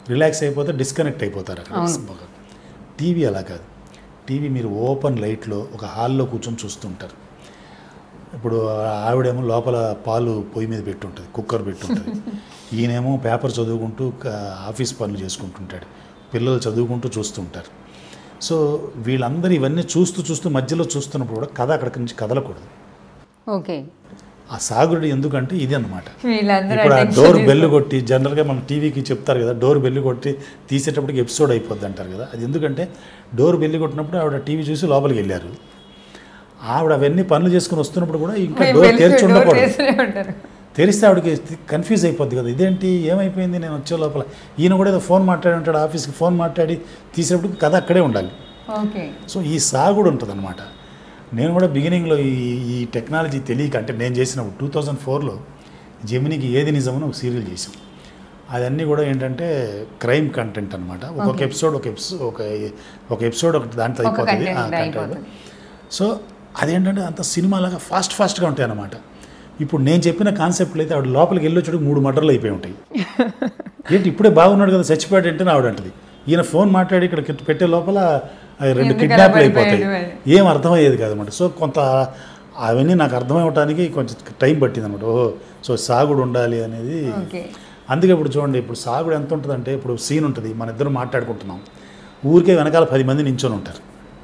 Relax అయిపోతే disconnect అయిపోతారు అక్కడ టీవీ అలా కాదు టీవీ మీరు ఓపెన్ లైట్లో ఒక హాల్లో కూర్చొని చూస్తుంటారు ఇప్పుడు ఆవిడేమో లోపల పాలు పొయ్యి మీద పెట్టుంటుంది కుక్కర్ పెట్టుంటుంది ఈయనేమో పేపర్ చదువుకుంటూ క- ఆఫీస్ పనులు చేసుకుంటుంటాడు పిల్లలు చదువుకుంటూ చూస్తుంటారు సో వీళ్ళందరూ ఇవన్నీ చూస్తూ చూస్తూ మధ్యలో చూస్తున్నప్పుడు కూడా కథ అక్కడికి నుంచి కదలకూడదు ఓకే ఆ సాగుడు ఎందుకంటే ఇది అన్నమాట వీళ్ళందరూ ఇప్పుడు ఆ attention డోర్ తీసుకో- బెల్లు కొట్టి జనరల్గా మనం టీవీకి చెప్తారు కదా డోర్ బెల్లు కొట్టి తీసేటప్పటికి ఎపిసోడ్ అయిపోద్ది అంటారు కదా అది ఎందుకంటే డోర్ బెల్లు కొట్టినప్పుడు ఆవిడ టీవీ చూసి లోపలికి వెళ్ళారు ఆవిడ అవన్నీ పనులు చేసుకుని వస్తున్నప్పుడు కూడా ఇంకా మేము డోర్ వెళ్తూ తెరిచి డోర్ ఉండకూడదు తెరిచినే ఉంటారు తెరిస్తే ఆవిడకి కన్ఫ్యూజ్ అయిపోద్ది కదా ఇదేంటి ఏమైపోయింది నేను వచ్చే లోపల ఈయన కూడా ఏదో ఫోన్ మాట్లాడి ఉంటాడు ఆఫీస్కి ఫోన్ మాట్లాడి తీసేటప్పుడు కథ అక్కడే ఉండాలి ఓకే సో ఈ సాగుడు ఉంటుంది అనమాట నేను కూడా బిగినింగ్లో ఈ ఈ టెక్నాలజీ తెలియక అంటే నేను చేసినప్పుడు టూ థౌజండ్ ఫోర్లో జమినికి ఏది నిజమని ఒక సీరియల్ చేసాం అదన్నీ కూడా ఏంటంటే క్రైమ్ కంటెంట్ అనమాట ఒక్కొక్క ఎపిసోడ్ ఒక ఎపిసోడ్ ఒక ఒక ఎపిసోడ్ ఒకటి దాంట్లో ఒక అయిపోతుంది content ఆ content. అయిపోతుంది. సో అదేంటంటే అంత సినిమాలాగా ఫాస్ట్ ఫాస్ట్గా ఉంటాయి అన్నమాట ఇప్పుడు నేను చెప్పిన కాన్సెప్ట్లు అయితే ఆవిడ లోపలికి వెళ్ళి వచ్చేటికి మూడు మర్డర్లు అయిపోయి ఉంటాయి ఏంటి ఇప్పుడే బాగున్నాడు కదా చచ్చిపోయాడు అంటే ఆవిడ అంటది ఈయన ఫోన్ మాట్లాడి ఇక్కడ పెట్టే లోపల ఆ రెండు ఎందుకు కిడ్నాప్లు అలా అయిపోతాయి పడిపోయాడు అని. ఏం అర్థమయ్యేది కాదన్నమాట సో కొంత అవన్నీ నాకు అర్థమవటానికి కొంచెం టైం పట్టింది అనమాట ఓహో సో సాగుడు ఉండాలి అనేది ఓకే అందుకే ఇప్పుడు చూడండి ఇప్పుడు సాగుడు ఎంత ఉంటుందంటే ఇప్పుడు సీన్ ఉంటుంది మన ఇద్దరం మాట్లాడుకుంటున్నాం ఊరికే వెనకాల పది మంది నించొని ఉంటారు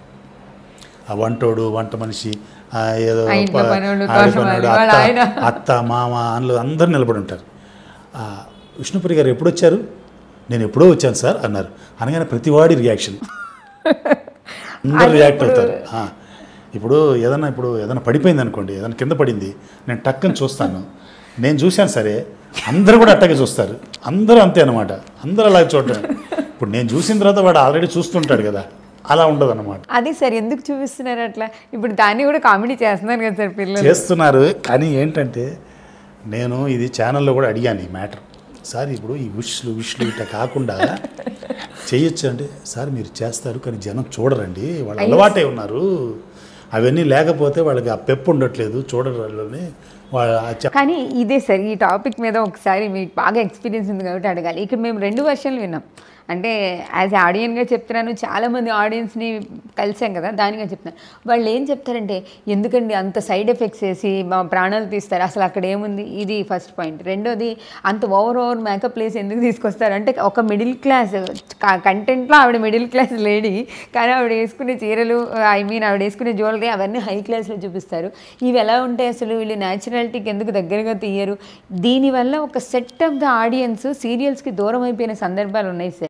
ఆ వంటోడు వంట మనిషి ఆ ఏదో ఆ ఇంట్లో ప- పనోళ్ళు, ఆడ తోటమాలి, పనోడు, వాళ్ళ అత్త ఆయన. అత్త మామ అందులో అందరు నిలబడి ఉంటారు ఆ, విష్ణుప్రియ గారు ఎప్పుడు వచ్చారు నేను ఎప్పుడో వచ్చాను సార్ అన్నారు అనగానే ప్రతివాడి రియాక్షన్ అందరూ అది రియాక్ట్ ఇప్పుడు- అవుతారు ఆ, ఇప్పుడు ఏదైనా ఇప్పుడు ఏదైనా పడిపోయింది అనుకోండి ఏదైనా కింద పడింది నేను టక్కని చూస్తాను నేను చూశాను సరే అందరూ కూడా అట్టగే చూస్తారు అందరూ అంతే అనమాట అందరూ అలాగే చూడటం ఇప్పుడు నేను చూసిన తర్వాత వాడు ఆల్రెడీ చూస్తుంటాడు కదా అలా ఉండదు అనమాట అది సార్ ఎందుకు చూపిస్తున్నారు అట్లా ఇప్పుడు దాన్ని కూడా కామెడీ చేస్తున్నారు కదా సార్ పిల్లలు చేస్తున్నారు కానీ ఏంటంటే నేను ఇది ఛానల్లో కూడా అడిగాను ఈ మ్యాటర్ సార్ ఇప్పుడు ఈ విష్లు విష్లు ఇట్లా కాకుండా చేయొచ్చు అంటే సార్ మీరు చేస్తారు కానీ జనం చూడరండి వాళ్ళు అలవాటే ఉన్నారు అవన్నీ లేకపోతే వాళ్ళకి ఆ పెప్పు ఉండట్లేదు చూడరు వాళ్ళని వాళ్ళ ఆ చె- కానీ ఇదే సార్ ఈ టాపిక్ మీద ఒకసారి మీకు బాగా ఎక్స్పీరియన్స్ ఉంది కాబట్టి అడగాలి ఇక్కడ మేము రెండు వర్షన్లు విన్నాం అంటే యాజ్ ఆడియన్గా చెప్తున్నాను చాలామంది ఆడియన్స్ని కలిసాం కదా దానిగా చెప్తున్నాను వాళ్ళు ఏం చెప్తారంటే ఎందుకండి అంత సైడ్ ఎఫెక్ట్స్ వేసి మా ప్రాణాలు తీస్తారు అసలు అక్కడ ఏముంది ఇది ఫస్ట్ పాయింట్ రెండోది అంత ఓవర్ ఓవర్ మేకప్ ప్లేస్ ఎందుకు తీసుకొస్తారు అంటే ఒక మిడిల్ క్లాస్ కంటెంట్లో ఆవిడ మిడిల్ క్లాస్ లేడీ కానీ ఆవిడ వేసుకునే చీరలు ఐ మీన్ ఆవిడ వేసుకునే జ్యువెలరీ అవన్నీ హై క్లాస్లో చూపిస్తారు ఇవి ఎలా ఉంటాయి అసలు వీళ్ళు న్యాచురాలిటీకి ఎందుకు దగ్గరగా తీయరు దీనివల్ల ఒక సెట్ ఆఫ్ ద ఆడియన్స్ సీరియల్స్కి దూరం అయిపోయిన సందర్భాలు ఉన్నాయి సార్